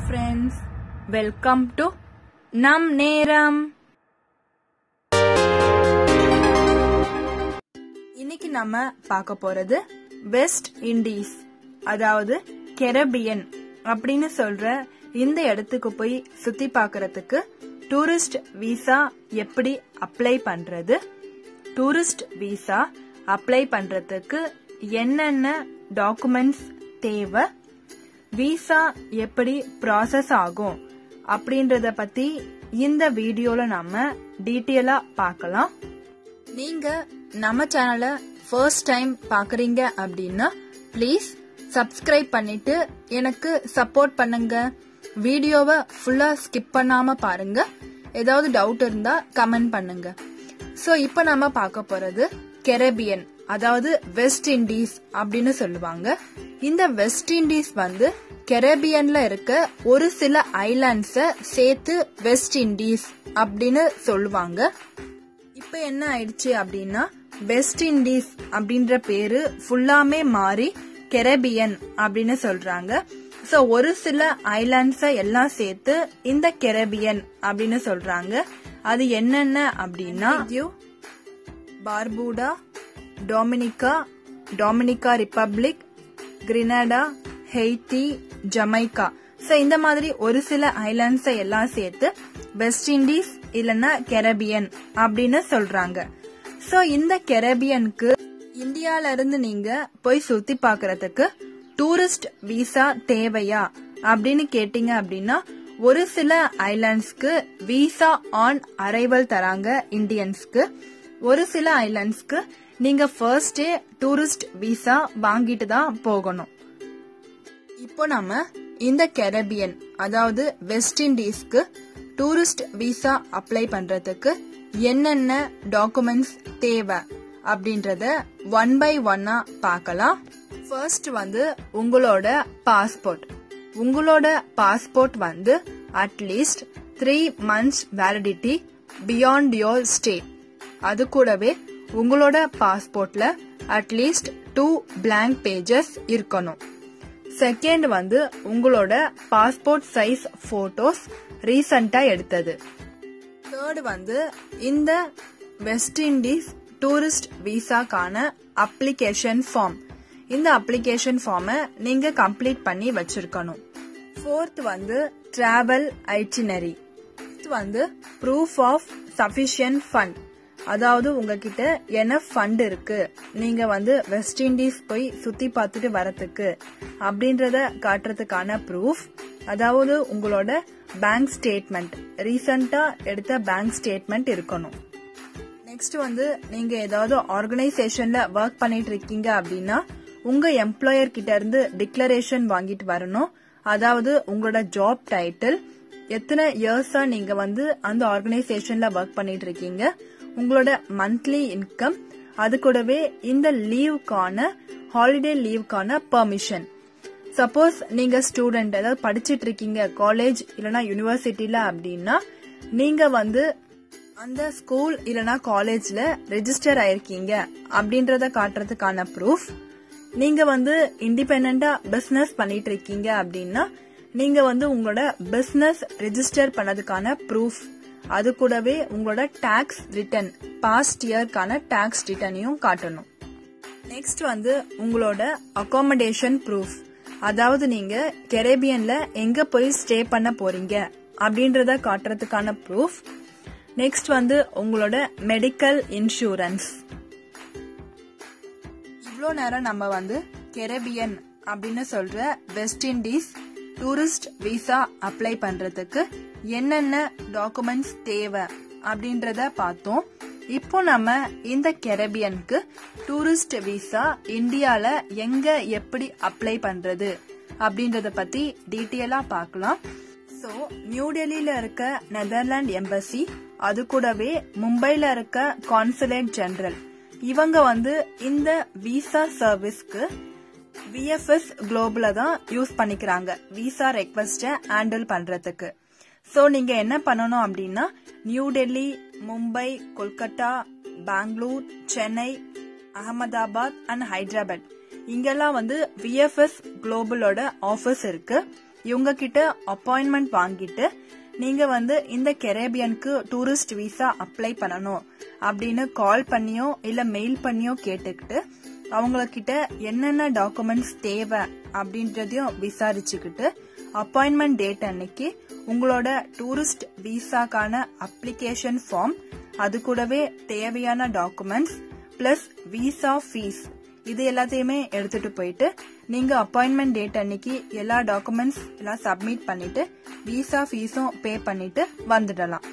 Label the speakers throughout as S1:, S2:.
S1: friends welcome to நம் நேரம் இன்னைக்கு நம்ம பார்க்க போறது வெஸ்ட் இண்டீஸ் அதாவது கெரபியன் அப்படின்னு சொல்ற இந்த இடத்துக்கு போய் சுத்தி பார்க்கறதுக்கு டூரிஸ்ட் விசா எப்படி அப்ளை பண்றது டூரிஸ்ட் விசா அப்ளை பண்றதுக்கு என்னென்ன டாக்குமெண்ட்ஸ் தேவை விசா எப்படி ப்ராசஸ் ஆகும் அப்படின்றத பத்தி இந்த வீடியோல நம்ம டீட்டெயிலா பார்க்கலாம் நீங்க நம்ம சேனலை ஃபர்ஸ்ட் டைம் பாக்குறீங்க அப்படின்னா ப்ளீஸ் சப்ஸ்கிரைப் பண்ணிட்டு எனக்கு சப்போர்ட் பண்ணுங்க வீடியோவை ஃபுல்லா ஸ்கிப் பண்ணாம பாருங்க ஏதாவது டவுட் இருந்தா கமெண்ட் பண்ணுங்க சோ இப்போ நம்ம பார்க்க போறது கெரபியன் அதாவது வெஸ்ட் இண்டீஸ் அப்படின்னு சொல்லுவாங்க இந்த வெஸ்ட் இண்டீஸ் வந்து கெரபியன்ல இருக்க ஒரு சில ஐலாண்ட்ஸ சேர்த்து வெஸ்ட் இண்டீஸ் அப்படின்னு சொல்லுவாங்க இப்ப என்ன ஆயிடுச்சு அப்படின்னா வெஸ்ட் இண்டீஸ் அப்படின்ற பேரு ஃபுல்லாமே மாறி கெரபியன் அப்படின்னு சொல்றாங்க சோ ஒரு சில ஐலாண்ட்ஸ எல்லாம் சேர்த்து இந்த கெரபியன் அப்படின்னு சொல்றாங்க அது என்னென்ன அப்படின்னா Barbuda Dominica Dominica republic Grenada Haiti Jamaica so இந்த மாதிரி ஒரு சில ஐலாண்ட்ஸை எல்லாம் சேர்த்து வெஸ்ட் இண்டீஸ் இல்லனா கெரபியன் அப்படின்னு சொல்றாங்க சோ இந்த கெரபியனுக்கு இந்தியால இருந்து நீங்க போய் சுத்தி பாக்குறதுக்கு டூரிஸ்ட் விசா தேவையா அப்படின்னு கேட்டீங்க அப்படின்னா ஒரு சில ஐலாண்ட்ஸ்க்கு விசா ஆன் அரைவல் தராங்க இந்தியன்ஸ்க்கு ஒரு சில ஐலாண்ட்ஸ்க்கு நீங்க ஃபர்ஸ்டே டூரிஸ்ட் விசா வாங்கிட்டு தான் போகணும் இப்போ நம்ம இந்த கெரபியன் அதாவது வெஸ்ட் இண்டீஸ்க்கு டூரிஸ்ட் விசா அப்ளை பண்றதுக்கு என்னென்ன டாக்குமெண்ட்ஸ் தேவை அப்படின்றத ஒன் பை ஒன்னா பார்க்கலாம் ஃபர்ஸ்ட் வந்து உங்களோட பாஸ்போர்ட் உங்களோட பாஸ்போர்ட் வந்து at least three months validity beyond your stay அது கூடவே உங்களோட பாஸ்போர்ட்ல அட்லீஸ்ட் டூ பிளாங்க் பேஜஸ் இருக்கணும் செகண்ட் வந்து உங்களோட பாஸ்போர்ட் சைஸ் போட்டோஸ் ரீசண்டா எடுத்தது தேர்ட் வந்து இந்த வெஸ்ட் இண்டீஸ் டூரிஸ்ட் விசாக்கான அப்ளிகேஷன் ஃபார்ம் இந்த அப்ளிகேஷன் ஃபார்மை நீங்க கம்ப்ளீட் பண்ணி வச்சிருக்கணும் ஃபோர்த் வந்து டிராவல் ஐட்டினரி வந்து ப்ரூஃப் ஆஃப் சஃபிஷியன்ட் ஃபண்ட் அதாவது உங்ககிட்ட என்ன ஃபண்ட் இருக்கு நீங்க வந்து வெஸ்ட் இண்டீஸ் போய் சுத்தி பார்த்துட்டு வரதுக்கு அப்படின்றத காட்டுறதுக்கான ப்ரூஃப் அதாவது உங்களோட பேங்க் ஸ்டேட்மெண்ட் ரீசெண்டா எடுத்த பேங்க் ஸ்டேட்மெண்ட் இருக்கணும் நெக்ஸ்ட் வந்து நீங்க ஏதாவது ஆர்கனைசேஷன்ல ஒர்க் பண்ணிட்டு இருக்கீங்க அப்படின்னா உங்க எம்ப்ளாயர் கிட்ட இருந்து டிக்ளரேஷன் வாங்கிட்டு வரணும் அதாவது உங்களோட ஜாப் டைட்டில் எத்தனை இயர்ஸா நீங்க வந்து அந்த ஆர்கனைசேஷன்ல ஒர்க் பண்ணிட்டு இருக்கீங்க உங்களோட மந்த்லி இன்கம் அது கூடவே இந்த லீவுக்கான ஹாலிடே லீவுக்கான பெர்மிஷன் சப்போஸ் நீங்க ஸ்டூடெண்ட் அதாவது படிச்சிட்டு இருக்கீங்க காலேஜ் இல்லனா யூனிவர்சிட்டில அப்படின்னா நீங்க வந்து அந்த ஸ்கூல் இல்லனா காலேஜ்ல ரெஜிஸ்டர் ஆயிருக்கீங்க அப்படின்றத காட்டுறதுக்கான ப்ரூஃப் நீங்க வந்து இண்டிபெண்டா பிசினஸ் பண்ணிட்டு இருக்கீங்க அப்படின்னா நீங்க வந்து உங்களோட பிசினஸ் ரெஜிஸ்டர் பண்ணதுக்கான ப்ரூஃப் அது கூடவே உங்களோட டாக்ஸ் ரிட்டர்ன் பாஸ்ட் இயர்க்கான டாக்ஸ் ரிட்டர்னையும் காட்டணும் நெக்ஸ்ட் வந்து உங்களோட அகாமடேஷன் ப்ரூஃப் அதாவது நீங்க கெரேபியன்ல எங்க போய் ஸ்டே பண்ண போறீங்க அப்படின்றத காட்டுறதுக்கான ப்ரூஃப் நெக்ஸ்ட் வந்து உங்களோட மெடிக்கல் இன்சூரன்ஸ் இவ்வளோ நேரம் நம்ம வந்து கெரபியன் அப்படின்னு சொல்ற West Indies tourist visa apply பண்றதுக்கு என்னென்ன டாக்குமெண்ட்ஸ் தேவை அப்படின்றத பார்த்தோம் இப்போ நம்ம இந்த கெரபியனுக்கு டூரிஸ்ட் விசா இந்தியால எங்க எப்படி அப்ளை பண்றது அப்படின்றத பத்தி டீட்டெயிலா பார்க்கலாம் ஸோ நியூ டெல்லியில இருக்க நெதர்லாண்ட் எம்பசி அது கூடவே மும்பைல இருக்க கான்சுலேட் ஜெனரல் இவங்க வந்து இந்த விசா சர்வீஸ்க்கு விஎஃப்எஸ் குளோபல தான் யூஸ் பண்ணிக்கிறாங்க விசா ரெக்வஸ்ட ஹேண்டில் பண்றதுக்கு ஸோ நீங்க என்ன பண்ணணும் அப்படின்னா நியூ டெல்லி மும்பை கொல்கத்தா பெங்களூர் சென்னை அகமதாபாத் அண்ட் ஹைதராபாத் இங்கெல்லாம் வந்து விஎஃப்எஸ் குளோபலோட ஆஃபீஸ் இருக்கு இவங்க கிட்ட அப்பாயின்மெண்ட் வாங்கிட்டு நீங்க வந்து இந்த கெரேபியனுக்கு டூரிஸ்ட் விசா அப்ளை பண்ணணும் அப்படின்னு கால் பண்ணியோ இல்ல மெயில் பண்ணியோ கேட்டுக்கிட்டு அவங்கள கிட்ட என்னென்ன டாக்குமெண்ட்ஸ் தேவை அப்படின்றதையும் விசாரிச்சுக்கிட்டு அப்பாயின்மெண்ட் டேட் அன்னைக்கு உங்களோட டூரிஸ்ட் விசாக்கான அப்ளிகேஷன் ஃபார்ம் அது கூடவே தேவையான டாக்குமெண்ட்ஸ் பிளஸ் விசா ஃபீஸ் இது எல்லாத்தையுமே எடுத்துட்டு போயிட்டு நீங்க அப்பாயின்மெண்ட் டேட் அன்னைக்கு எல்லா டாக்குமெண்ட்ஸ் எல்லாம் சப்மிட் பண்ணிட்டு விசா ஃபீஸும் பே பண்ணிட்டு வந்துடலாம்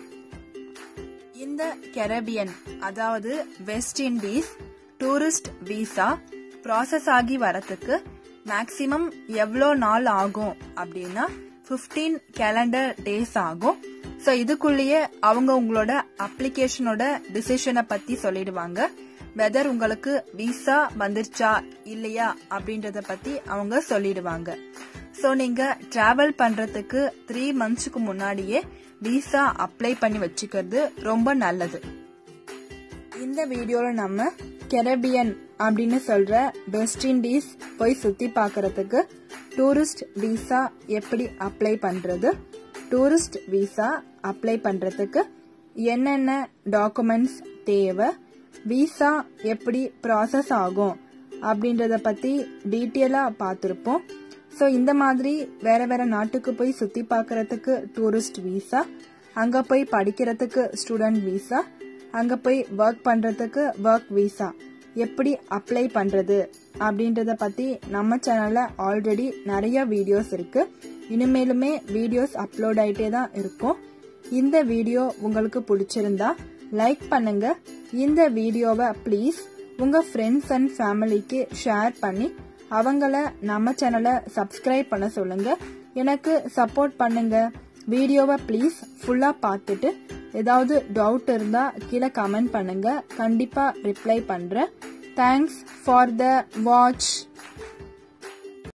S1: இந்த கெரபியன் அதாவது West Indies tourist visa process ஆகி வரத்துக்கு மேக்சிமம் எவ்வளோ நாள் ஆகும் அப்படின்னா 15 கேலண்டர் டேஸ் ஆகும் ஸோ இதுக்குள்ளேயே அவங்க உங்களோட அப்ளிகேஷனோட டிசிஷனை பத்தி சொல்லிடுவாங்க வெதர் உங்களுக்கு விசா வந்துருச்சா இல்லையா அப்படின்றத பத்தி அவங்க சொல்லிடுவாங்க ஸோ நீங்க டிராவல் பண்றதுக்கு த்ரீ மந்த்ஸ்க்கு முன்னாடியே விசா அப்ளை பண்ணி வச்சுக்கிறது ரொம்ப நல்லது இந்த வீடியோல நம்ம கெரபியன் அப்படின்னு சொல்ற வெஸ்ட் இண்டீஸ் போய் சுத்தி பார்க்கறதுக்கு டூரிஸ்ட் விசா எப்படி அப்ளை பண்றது டூரிஸ்ட் விசா அப்ளை பண்றதுக்கு என்னென்ன டாக்குமெண்ட்ஸ் தேவை விசா எப்படி ப்ராசஸ் ஆகும் அப்படின்றத பத்தி டீட்டெயிலா பார்த்துருப்போம் ஸோ இந்த மாதிரி வேற வேற நாட்டுக்கு போய் சுத்தி பார்க்கறதுக்கு டூரிஸ்ட் விசா அங்க போய் படிக்கிறதுக்கு ஸ்டூடெண்ட் விசா அங்க போய் ஒர்க் பண்றதுக்கு ஒர்க் விசா எப்படி அப்ளை பண்றது அப்படின்றத பத்தி நம்ம சேனல்ல ஆல்ரெடி நிறைய வீடியோஸ் இருக்கு இனிமேலுமே வீடியோஸ் அப்லோட் ஆயிட்டே தான் இருக்கும் இந்த வீடியோ உங்களுக்கு பிடிச்சிருந்தா லைக் பண்ணுங்க இந்த வீடியோவை ப்ளீஸ் உங்க ஃப்ரெண்ட்ஸ் அண்ட் ஃபேமிலிக்கு ஷேர் பண்ணி அவங்கள நம்ம சேனலை சப்ஸ்கிரைப் பண்ண சொல்லுங்க எனக்கு சப்போர்ட் பண்ணுங்க வீடியோவை ப்ளீஸ் ஃபுல்லா பார்த்துட்டு ஏதாவது டவுட் இருந்தா கீழே கமெண்ட் பண்ணுங்க கண்டிப்பா ரிப்ளை பண்றேன் தேங்க்ஸ் ஃபார் த வாட்ச்